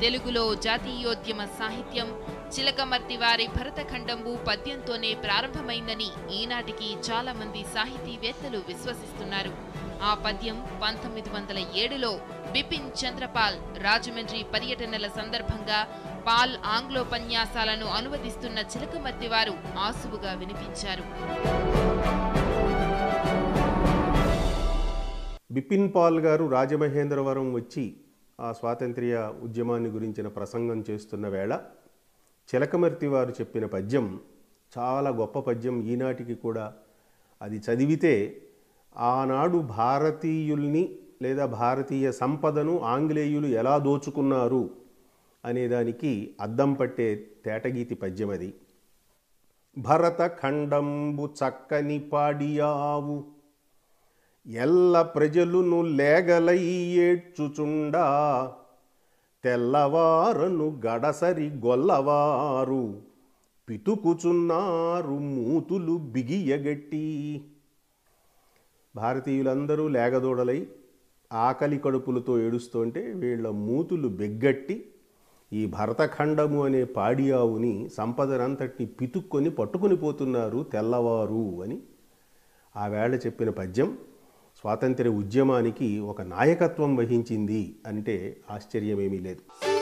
తెలుగులో జాతీయోద్యమ సాహిత్యం చిలకమర్తి వారి భరతఖండంబు పద్యంతోనే ప్రారంభమైందని ఈనాటికి చాలా మంది సాహితీవేత్తలు విశ్వసిస్తున్నారు ఆ పద్యం పంతొమ్మిది వందల ఏడులో బిపిన్ చంద్రపాల్ రాజమండ్రి పర్యటనల సందర్భంగా పాల్ ఆంగ్లోపన్యాసాలను అనువదిస్తున్న చిలకమర్తి వారు ఆసువుగా వినిపించారు బిపిన్ పాల్ గారు రాజమహేంద్రవరం వచ్చి ఆ స్వాతంత్ర్య ఉద్యమాన్ని గురించిన ప్రసంగం చేస్తున్న వేళ చిలకమర్తి వారు చెప్పిన పద్యం చాలా గొప్ప పద్యం ఈనాటికి కూడా అది చదివితే ఆనాడు భారతీయుల్ని లేదా భారతీయ సంపదను ఆంగ్లేయులు ఎలా దోచుకున్నారు అనేదానికి అద్దం పట్టే తేటగీతి పద్యం అది భరత ఖండంబు చక్కని పాడియావు ఎల్ల ప్రజలును లేగలై ఏడ్చుచుండా తెల్లవారను గడసరి గొల్లవారు పితుకుచున్నారు మూతులు బిగియగట్టి భారతీయులందరూ లేగదూడలై ఆకలి కడుపులతో ఏడుస్తుంటే వీళ్ళ మూతులు బెగ్గట్టి ఈ భరతఖండము అనే పాడియావుని సంపదనంతటిని పితుక్కొని పట్టుకుని పోతున్నారు తెల్లవారు అని ఆ వేళ చెప్పిన పద్యం స్వాతంత్ర్య ఉద్యమానికి ఒక నాయకత్వం వహించింది అంటే ఆశ్చర్యమేమీ లేదు